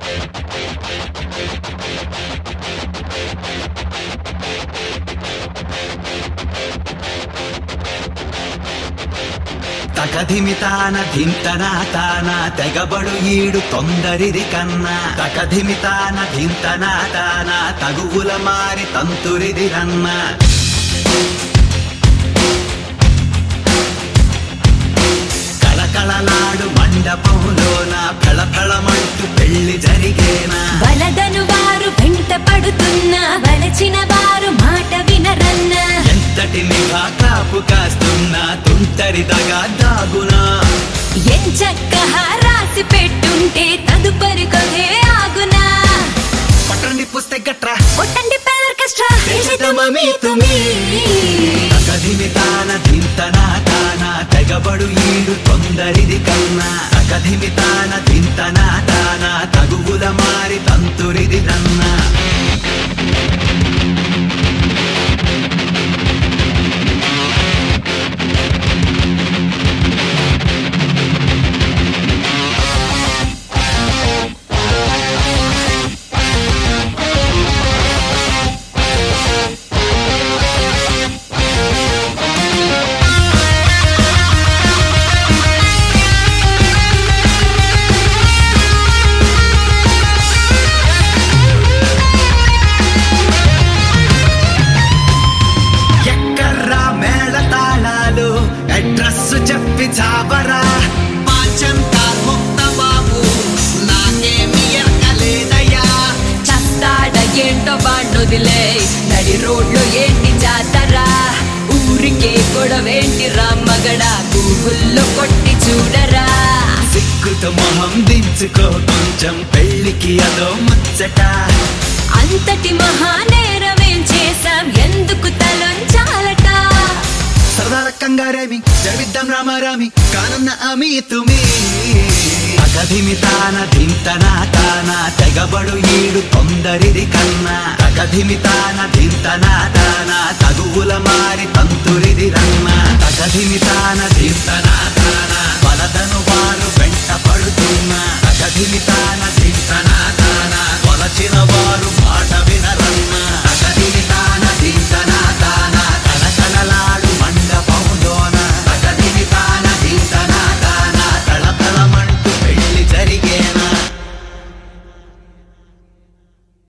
తకధిమితాన ధింతన తాన తెగబడు ఈడు తొందరిది కన్నా తకధిమితాన ధింతన తాన తగువుల మారి తంతురిది రన్నా కళకళలాడు మండపంలోన ఫళఫళమంటూ పెళ్లి జరిగేనా వలదను వారు వెంట పడుతున్న వలచిన వారు మాట వినరన్న ఎంతటి నిఘా కాపు కాస్తున్నా తుంటరిదగా దాగునా ఎంచక్క రాసి పెట్టుంటే తదుపరి కథే ఆగునా పట్టండి పుస్తే గట్రా కొట్టండి పెదర్కెస్ట్రా దేశతమమి తుమి తకధిమితాన ధింతన తాన తెగబడు ఈడు తొందరిది కన్నా తకధిమితాన ధింతన తాన తగువుల మారి తంతురిది రన్నా ఎక్కర్రా మేళ తాళాలు అడ్రస్ చెప్పి చావరా పాచంతా ముక్త బాబు నాకేమి ఎరకలేదయ్యా చస్తాడ ఏంటో బాండొదిలే నడి రోడ్లో ఏంటి జాతరా ఊరికే గొడవేంటి రామ్మగడ గూగుల్లో కొట్టి చూడరా సిగ్గుతో మొహం దించుకో కొంచెం పెళ్ళికి అదో ముచ్చట అంతటి మహానేరమేం చేశాం ఎందుకు తలొంచాలట సరదాల కంగారేమి జరిద్దాం రామారామి కానున్న అమి తుమి తగధిమి తాన ధింతన తాన తెగబడు ఈడు కొందరిది కన్నా తగధిమి తాన ధింతన తాన తగువుల మారి తంతురిది రన్న